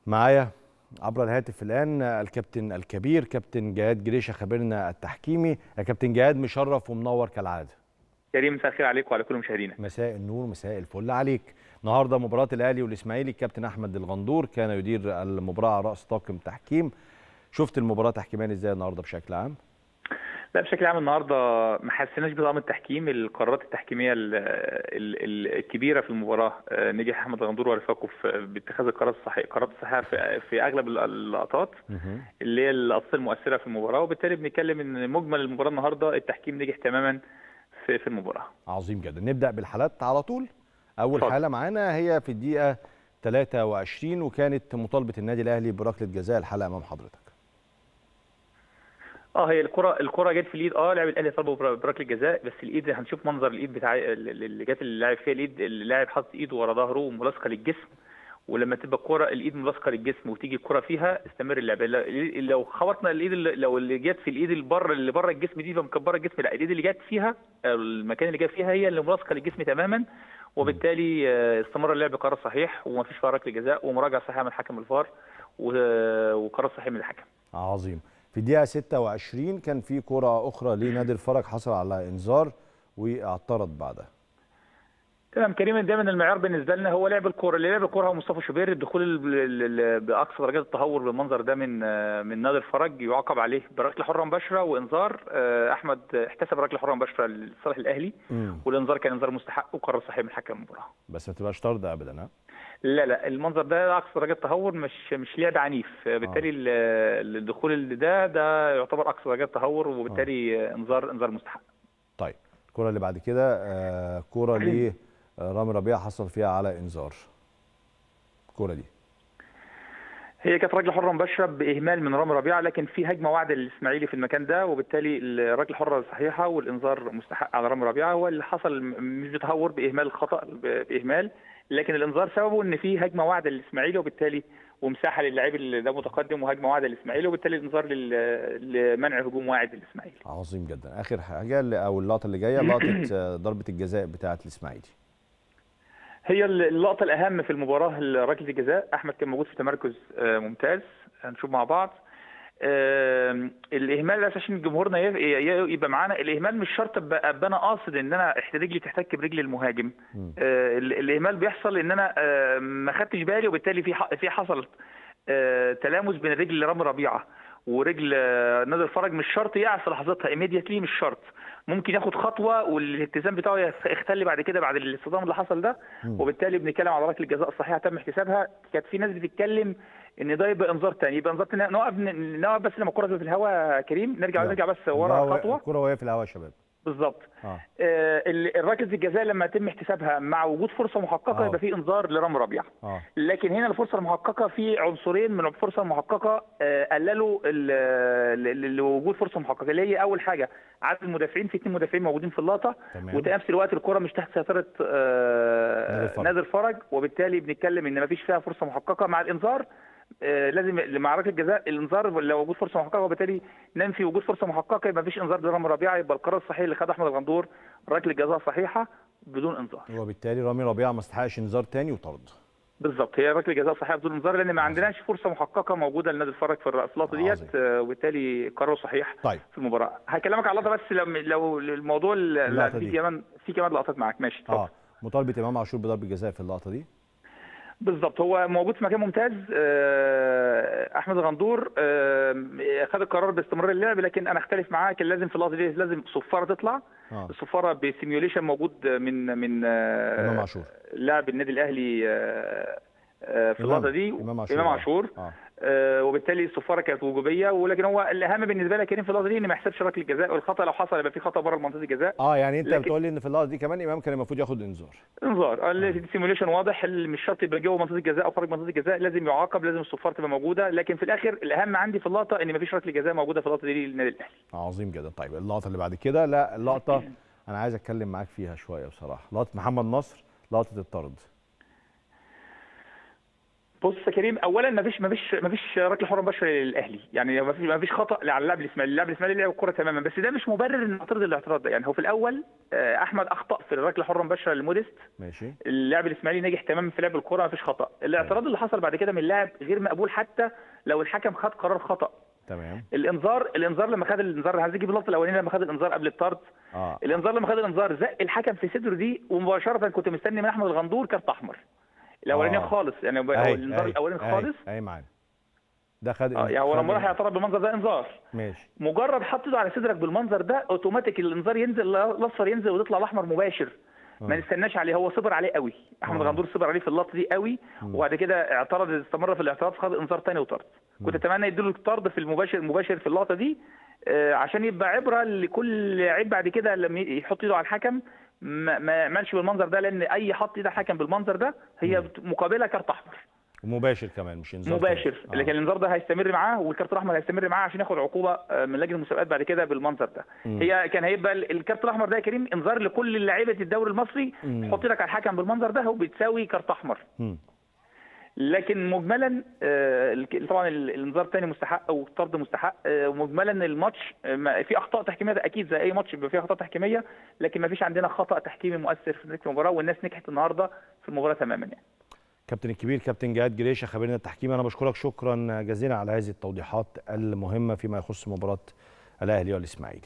معايا عبر الهاتف الان الكابتن الكبير كابتن جهاد جريشه خبيرنا التحكيمي يا كابتن جهاد مشرف ومنور كالعاده كريم مساء الخير عليك وعلى كل مشاهدينا مساء النور مساء الفل عليك النهارده مباراه الاهلي والاسماعيلي الكابتن احمد الغندور كان يدير المباراه على راس طاقم تحكيم شفت المباراه تحكيميا ازاي النهارده بشكل عام لا بشكل عام النهارده ما حسيناش بطعم التحكيم القرارات التحكيميه ال ال الكبيره في المباراه نجح احمد الغندور ورفاقه باتخاذ القرارات الصحيحه القرارات الصحيحه في, في اغلب اللقطات اللي هي اللقطات المؤثره في المباراه وبالتالي بنتكلم ان مجمل المباراه النهارده التحكيم نجح تماما في في المباراه عظيم جدا نبدا بالحالات على طول اول فضل. حاله معانا هي في الدقيقه 23 وكانت مطالبه النادي الاهلي بركله جزاء الحلقه امام حضرتك اه هي الكره الكره جت في الايد اه لاعب الاهلي طلبوا بركله جزاء بس الايد هنشوف منظر الايد بتاع اللي جت اللاعب فيها الايد اللاعب حاطط ايده ورا ظهره وملاصقه للجسم ولما تبقى الكره الايد ملاصقه للجسم وتيجي الكره فيها استمر اللعب لو خبطنا الايد لو اللي جت في الايد اللي بره اللي بره الجسم دي فمكبره الجسم لا الايد اللي جت فيها المكان اللي جت فيها هي اللي ملاصقه للجسم تماما وبالتالي استمر اللعب قرار صحيح ومفيش فيها ركله جزاء ومراجعه صحيحه من حكم الفار وقرار صحيح من الحكم عظيم في الدقيقة 26 كان في كرة أخرى لنادي الفرج حصل على إنذار واعترض بعدها. تمام كريم دايما المعيار بالنسبه لنا هو لعب الكوره اللي لعب الكوره هو مصطفى شوبير الدخول باقصى درجات التهور بالمنظر ده من من نادي الفرج يعاقب عليه بركله حره مباشره وانذار احمد احتسب ركله حره مباشره لصالح الاهلي والانذار كان انذار مستحق وقرار صحيح من حكم المباراه بس ما تبقاش طرد ابدا ها لا لا المنظر ده اقصى درجات التهور مش مش لعب عنيف بالتالي آه. الدخول ده ده يعتبر اقصى درجات التهور وبالتالي آه. انذار انذار مستحق طيب الكره اللي بعد كده آه كره ل رامي ربيعه حصل فيها على انذار الكره دي هي كانت ركله حره مباشره باهمال من رامي ربيعه لكن في هجمه واعده للاسماعيلي في المكان ده وبالتالي الركله الحره صحيحه والانذار مستحق على رامي ربيعه هو اللي حصل مش بتهور باهمال خطا باهمال لكن الانذار سببه ان في هجمه واعده للاسماعيلي وبالتالي ومساحه للاعب اللي ده متقدم وهجمه واعده للاسماعيلي وبالتالي الانذار لمنع هجوم واعد للاسماعيلي. عظيم جدا، اخر حاجه او اللقطه اللي جايه لقطه ضربه الجزاء بتاعه الاسماعيلي. هي اللقطه الاهم في المباراه ركله الجزاء احمد كان موجود في تمركز ممتاز هنشوف مع بعض آه الاهمال عشان جمهورنا يبقى معانا الاهمال مش شرط ابقى انا قاصد ان انا رجلي تحتك برجل المهاجم آه الاهمال بيحصل ان انا آه ما خدتش بالي وبالتالي في في حصل تلامس بين رجل رامي ربيعه ورجل نادي الفرج مش شرط يقع في لحظتها ايميديتلي مش شرط ممكن ياخد خطوه والالتزام بتاعه يختل بعد كده بعد الاصطدام اللي حصل ده وبالتالي بنتكلم على ركله الجزاء الصحيحه تم احتسابها كانت في ناس بتتكلم ان ده يبقى انذار ثاني يبقى انذار ثاني نقف نقف بس لما الكره في الهواء كريم نرجع لا. نرجع بس ورا خطوه الكره وهي في الهواء يا شباب بالظبط آه. آه الركله الجزاء لما يتم احتسابها مع وجود فرصه محققه آه. يبقى في انذار لرامي ربيعه آه. لكن هنا الفرصه المحققه في عنصرين من الفرصه المحققه آه قللوا لوجود فرصه محققه اللي هي اول حاجه عدد المدافعين في اثنين مدافعين موجودين في اللقطه وفي نفس الوقت الكره مش تحت سيطره آه نادي الفرج وبالتالي بنتكلم ان ما فيش فيها فرصه محققه مع الانذار آه لازم مع ركله الجزاء الانذار لو وجود فرصه محققه وبالتالي ننفي وجود فرصه محققه يبقى مفيش انذار لرامي ربيعه يبقى القرار الصحيح اللي خده احمد الغندور ركله جزاء صحيحه بدون انذار وبالتالي رامي ربيعه ما استحقش انذار ثاني وطرد بالظبط هي ركله جزاء صحيحه بدون انذار لان ما عندناش فرصه محققه موجوده لنادي الفرج في اللقطه ديت آه وبالتالي قرار صحيح طيب. في المباراه هكلمك على اللقطه بس لو لو الموضوع لا في كمان في كمان لقطات معاك ماشي اتفضل اه مطالبه امام عاشور بضربه جزاء في اللقطه دي بالظبط هو موجود في مكان ممتاز احمد الغندور خد القرار باستمرار اللعب لكن انا اختلف معاه كان لازم في اللحظه دي لازم صفاره تطلع آه. الصفاره بسيميوليشن موجود من من امام عاشور لاعب النادي الاهلي في اللحظه دي امام عاشور, إمام عاشور. آه. آه وبالتالي الصفاره كانت وجوبيه ولكن هو الاهم بالنسبه لي كريم في اللحظه دي ان ما يحسبش ركله الجزاء والخطا لو حصل يبقى في خطا بره منطقه الجزاء اه يعني انت لكن... بتقول لي ان في اللحظه دي كمان امام كان المفروض ياخد انذار انذار السيموليشن واضح مش شرط يبقى جوه منطقه الجزاء او خارج منطقه الجزاء لازم يعاقب لازم الصفاره تبقى موجوده لكن في الاخر الاهم عندي في اللقطه ان ما فيش ركله جزاء موجوده في اللقطه دي للنادي الاهلي عظيم جدا طيب اللقطه اللي بعد كده لا اللقطه انا عايز اتكلم معاك فيها شويه بصراحه لقطه محمد نصر لقطه الطرد بص يا كريم اولا ما فيش ما فيش ما فيش ركله حره مباشره للاهلي يعني ما فيش ما فيش خطا على اللاعب الاسماعيلي اللاعب الاسماعيلي لعب الكره تماما بس ده مش مبرر ان نعترض الاعتراض ده يعني هو في الاول آه، احمد اخطا في الركله الحره المباشره لموديست ماشي اللاعب الاسماعيلي نجح تماما في لعب الكره ما فيش خطا الاعتراض اللي حصل بعد كده من اللاعب غير مقبول حتى لو الحكم خد قرار خطا تمام الانذار الانذار لما خد الانذار عايز اجيب اللقطه الاولانيه لما خد الانذار قبل الطرد اه الانذار لما خد الانذار زق الحكم في صدره دي ومباشره كنت مستني من احمد الغندور كارت احمر الاولانيه آه. خالص يعني هو أي- الانذار أي- الاولاني أي- خالص اي معانا ده خد اه يعني هو خد- لما راح يعترض بالمنظر ده انذار ماشي مجرد حط ايده على صدرك بالمنظر ده اوتوماتيك الانذار ينزل الاصفر ينزل ويطلع الاحمر مباشر ما آه. نستناش عليه هو صبر عليه قوي احمد آه. غندور صبر عليه في اللقطه دي قوي وبعد كده اعترض استمر في الاعتراض خد انذار تاني وطرد كنت اتمنى يديله الطرد في المباشر المباشر في اللقطه دي آه، عشان يبقى عبره لكل لعيب بعد كده لما يحط ايده على الحكم ما ما يعملش بالمنظر ده لان اي حط ايد على الحكم بالمنظر ده هي مقابله كارت احمر ومباشر كمان مش انذار مباشر تاني. آه. لكن الانذار ده هيستمر معاه والكارت الاحمر هيستمر معاه عشان ياخد عقوبه آه، من لجنه المسابقات بعد كده بالمنظر ده مم. هي كان هيبقى ال- الكارت الاحمر ده يا كريم انذار لكل لعيبه الدوري المصري مم. حط ايدك على الحكم بالمنظر ده وبتساوي كارت احمر مم. لكن مجملا آه، الك- طبعا ال- الانذار الثاني مستحق او الطرد مستحق آه، ومجملا الماتش آه، ما- في اخطاء تحكيميه ده اكيد زي اي ماتش بيبقى فيه اخطاء تحكيميه لكن ما فيش عندنا خطا تحكيمي مؤثر في نتيجه المباراه والناس نجحت النهارده في المباراه تماما يعني كابتن الكبير كابتن جهاد جريشه خبيرنا التحكيمي انا بشكرك شكرا جزيلا على هذه التوضيحات المهمه فيما يخص مباراه الاهلي والاسماعيلي